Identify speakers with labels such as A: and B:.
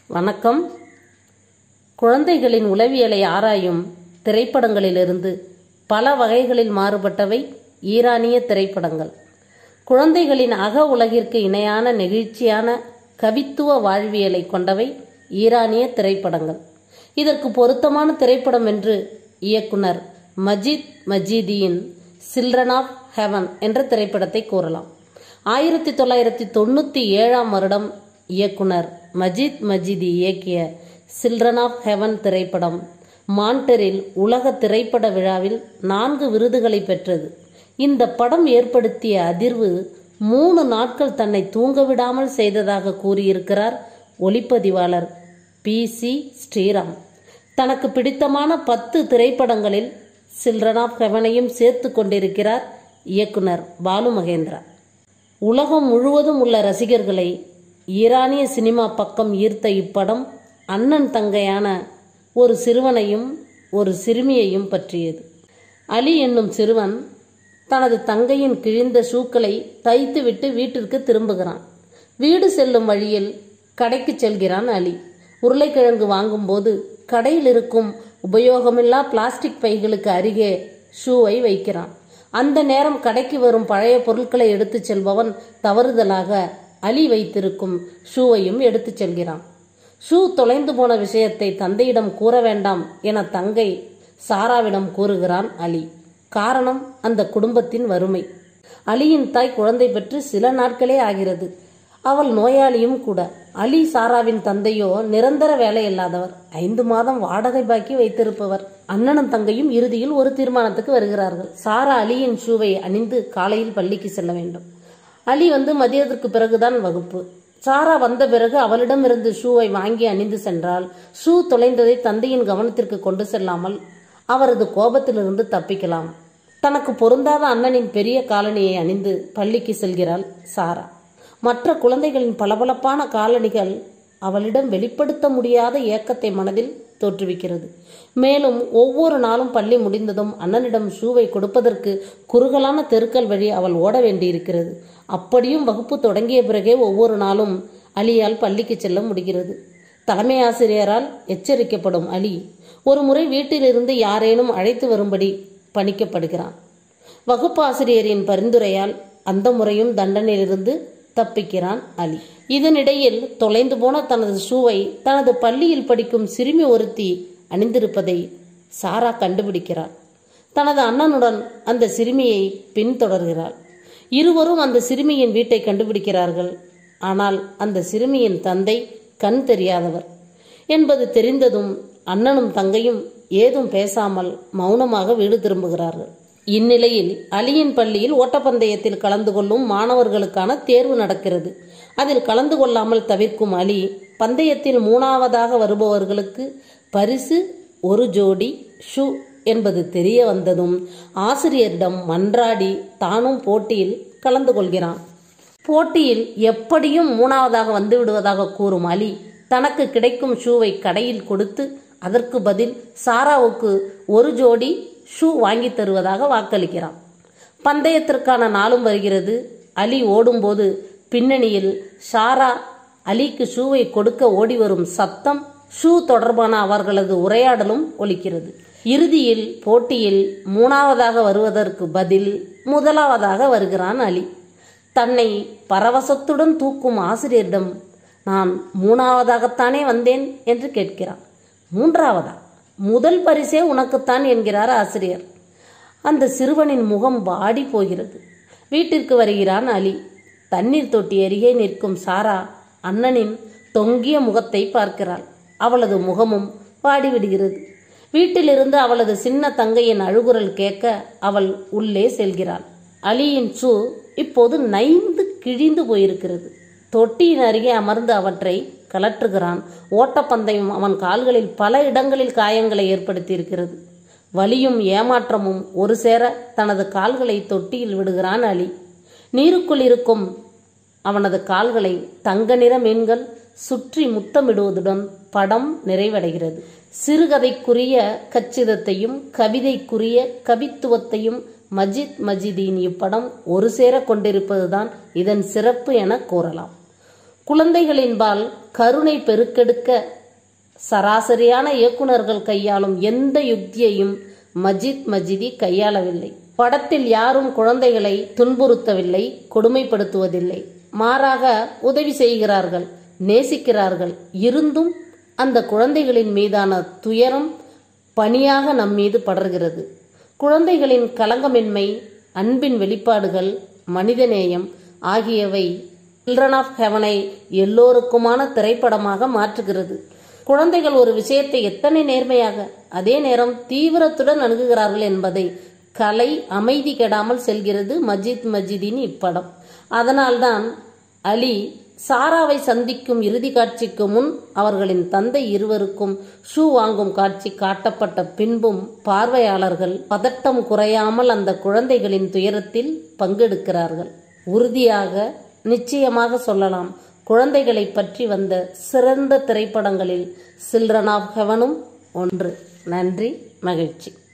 A: வணக்கம் குழந்தைகளின் உளவியலை ஆராயும் திரைப்படங்களிலிருந்து பல வகைகளில் மாறுபட்டவை ஈரானிய திரைப்படங்கள் குழந்தைகளின் அக உலகிற்கு இணையான நெகிழ்ச்சியான கவித்துவ வாழ்வியலை கொண்டவை ஈரானிய திரைப்படங்கள் இதற்கு பொருத்தமான திரைப்படம் என்று இயக்குனர் மஜித் மஜீதியின் சில்ட்ரன் ஆஃப் ஹெவன் என்ற திரைப்படத்தை கூறலாம் ஆயிரத்தி தொள்ளாயிரத்தி தொண்ணூற்றி ஏழாம் வருடம் இயக்குனர் மஜித் மஜிதி இயக்கிய சில்ட்ரன் ஆஃப் ஹெவன் திரைப்படம் மான்டரில் உலக திரைப்பட விழாவில் நான்கு விருதுகளை பெற்றது இந்த படம் ஏற்படுத்திய அதிர்வு மூணு நாட்கள் தன்னை தூங்க விடாமல் செய்ததாக கூறியிருக்கிறார் ஒளிப்பதிவாளர் பி சி ஸ்ரீராம் தனக்கு பிடித்தமான பத்து திரைப்படங்களில் சில்ட்ரன் ஆஃப் ஹெவனையும் சேர்த்து கொண்டிருக்கிறார் இயக்குனர் பாலு மகேந்திரா உலகம் முழுவதும் உள்ள ரசிகர்களை ஈரானிய சினிமா பக்கம் ஈர்த்த இப்படம் அண்ணன் தங்கையான ஒரு சிறுவனையும் ஒரு சிறுமியையும் பற்றியது அலி என்னும் சிறுவன் தனது தங்கையின் கிழிந்த ஷூக்களை தைத்துவிட்டு வீட்டிற்கு திரும்புகிறான் வீடு செல்லும் வழியில் கடைக்கு செல்கிறான் அலி உருளைக்கிழங்கு வாங்கும்போது கடையில் இருக்கும் உபயோகமில்லா பிளாஸ்டிக் பைகளுக்கு அருகே ஷூவை வைக்கிறான் அந்த நேரம் கடைக்கு வரும் பழைய பொருட்களை எடுத்துச் செல்பவன் தவறுதலாக அலி வைத்திருக்கும் ஷூவையும் எடுத்துச் செல்கிறான் ஷூ தொலைந்து போன விஷயத்தை தந்தையிடம் கூற வேண்டாம் என தங்கை சாராவிடம் கூறுகிறான் அலி காரணம் அந்த குடும்பத்தின் வறுமை அலியின் தாய் குழந்தை பெற்று சில நாட்களே ஆகிறது அவள் நோயாளியும் கூட அலி சாராவின் தந்தையோ நிரந்தர வேலை இல்லாதவர் ஐந்து மாதம் வாடகை பாக்கி வைத்திருப்பவர் அண்ணனும் தங்கையும் இறுதியில் ஒரு தீர்மானத்துக்கு வருகிறார்கள் சாரா அலியின் ஷூவை அணிந்து காலையில் பள்ளிக்கு செல்ல வேண்டும் அலி வந்து மதியத்திற்கு பிறகுதான் வகுப்பு சாரா வந்த பிறகு அவளிடமிருந்து ஷூவை வாங்கி அணிந்து சென்றால் ஷூ தொலைந்ததை தந்தையின் கவனத்திற்கு கொண்டு செல்லாமல் அவரது கோபத்திலிருந்து தப்பிக்கலாம் தனக்கு பொருந்தாத அண்ணனின் பெரிய காலணியை அணிந்து பள்ளிக்கு செல்கிறாள் சாரா மற்ற குழந்தைகளின் பளபளப்பான காலணிகள் அவளிடம் வெளிப்படுத்த முடியாத ஏக்கத்தை மனதில் தோற்றுவிக்கிறது மேலும் ஒவ்வொரு நாளும் பள்ளி முடிந்ததும் அண்ணனிடம் ஷூவை கொடுப்பதற்கு குறுகலான தெருக்கள் வழி அவள் ஓட வேண்டியிருக்கிறது அப்படியும் வகுப்பு தொடங்கிய பிறகே ஒவ்வொரு நாளும் அலியால் பள்ளிக்கு செல்ல முடிகிறது தலைமை ஆசிரியரால் எச்சரிக்கப்படும் அலி ஒரு முறை வீட்டிலிருந்து யாரேனும் அழைத்து வரும்படி பணிக்கப்படுகிறான் வகுப்பு ஆசிரியரின் பரிந்துரையால் அந்த முறையும் தண்டனையிலிருந்து தப்பிக்கிறான் அலி இதனிடையில் தொலைந்து போன தனது ஷூவை தனது பள்ளியில் படிக்கும் சிறுமி ஒருத்தி அணிந்திருப்பதை சாரா கண்டுபிடிக்கிறார் தனது அண்ணனுடன் அந்த சிறுமியை பின்தொடர்கிறாள் இருவரும் அந்த சிறுமியின் வீட்டை கண்டுபிடிக்கிறார்கள் ஆனால் அந்த சிறுமியின் தந்தை கண் தெரியாதவர் என்பது தெரிந்ததும் அண்ணனும் தங்கையும் ஏதும் பேசாமல் மௌனமாக வீடு திரும்புகிறார்கள் இந்நிலையில் அலியின் பள்ளியில் ஓட்டப்பந்தயத்தில் கலந்து கொள்ளும் மாணவர்களுக்கான தேர்வு நடக்கிறது அதில் கலந்து கொள்ளாமல் தவிர்க்கும் அலி பந்தயத்தில் மூணாவதாக வருபவர்களுக்கு பரிசு ஒரு ஜோடி ஷூ என்பது தெரிய வந்ததும் ஆசிரியரிடம் மன்றாடி தானும் போட்டியில் கலந்து கொள்கிறான் போட்டியில் எப்படியும் மூணாவதாக வந்து விடுவதாக கூறும் அலி தனக்கு கிடைக்கும் ஷூவை கடையில் கொடுத்து அதற்கு பதில் சாராவுக்கு ஒரு ஜோடி ஷூ வாங்கி தருவதாக வாக்களிக்கிறான் பந்தயத்திற்கான நாளும் வருகிறது அலி ஓடும்போது பின்னணியில் ஷாரா அலிக்கு ஷூவை கொடுக்க ஓடி வரும் சத்தம் ஷூ தொடர்பான அவர்களது உரையாடலும் ஒலிக்கிறது இறுதியில் போட்டியில் மூணாவதாக வருவதற்கு பதில் முதலாவதாக வருகிறான் அலி தன்னை பரவசத்துடன் தூக்கும் ஆசிரியரிடம் நான் மூணாவதாகத்தானே வந்தேன் என்று கேட்கிறான் மூன்றாவதா முதல் பரிசே உனக்குத்தான் என்கிறார் ஆசிரியர் அந்த சிறுவனின் முகம் வாடி போகிறது வீட்டிற்கு வருகிறான் அலி தண்ணீர் தொட்டி அருகே நிற்கும் சாரா அண்ணனின் தொங்கிய முகத்தை பார்க்கிறாள் அவளது முகமும் வாடிவிடுகிறது வீட்டிலிருந்து அவளது சின்ன தங்கையின் அழுகுரல் கேட்க அவள் உள்ளே செல்கிறாள் அலியின் ஷூ இப்போது நைந்து கிழிந்து போயிருக்கிறது தொட்டியின் அருகே அமர்ந்து அவற்றை கலற்றுகிறான் ஓட்டப்பந்தயம் அவன் கால்களில் பல இடங்களில் காயங்களை ஏற்படுத்தி இருக்கிறது வலியும் ஏமாற்றமும் ஒரு சேர தனது கால்களை தொட்டியில் விடுகிறான் அலி நீருக்குள் இருக்கும் அவனது கால்களை தங்க நிற மீன்கள் சுற்றி முத்தமிடுவதுடன் படம் நிறைவடைகிறது சிறுகதைக்குரிய கச்சிதத்தையும் கவிதைக்குரிய கவித்துவத்தையும் மஜித் மஜிதியின் இப்படம் ஒரு சேர கொண்டிருப்பதுதான் இதன் சிறப்பு என கூறலாம் குழந்தைகளின்பால் கருணை பெருக்கெடுக்க சராசரியான இயக்குனர்கள் கையாளும் எந்த யுக்தியையும் மஜித் மஜிதி கையாளவில்லை படத்தில் யாரும் குழந்தைகளை துன்புறுத்தவில்லை கொடுமைப்படுத்துவதில்லை மாறாக உதவி செய்கிறார்கள் நேசிக்கிறார்கள் இருந்தும் அந்த குழந்தைகளின் மீதான துயரம் பணியாக நம் மீது படர்கிறது குழந்தைகளின் களங்கமின்மை அன்பின் வெளிப்பாடுகள் மனிதநேயம் ஆகியவை சில்ட்ரன் ஆஃப் ஹெவனை எல்லோருக்குமான திரைப்படமாக மாற்றுகிறது குழந்தைகள் ஒரு விஷயத்தை எத்தனை நேர்மையாக அதே நேரம் தீவிரத்துடன் அணுகுகிறார்கள் என்பதை கலை அமைதி கெடாமல் செல்கிறது மஜித் மஜிதின் இப்படம் அதனால்தான் அலி சாராவை சந்திக்கும் இறுதி காட்சிக்கு முன் அவர்களின் தந்தை இருவருக்கும் ஷூ வாங்கும் காட்சி காட்டப்பட்ட பின்பும் பார்வையாளர்கள் பதட்டம் குறையாமல் அந்த குழந்தைகளின் துயரத்தில் பங்கெடுக்கிறார்கள் உறுதியாக நிச்சயமாக சொல்லலாம் குழந்தைகளை பற்றி வந்த சிறந்த திரைப்படங்களில் சில்ட்ரன் ஆஃப் ஹெவனும் ஒன்று நன்றி மகிழ்ச்சி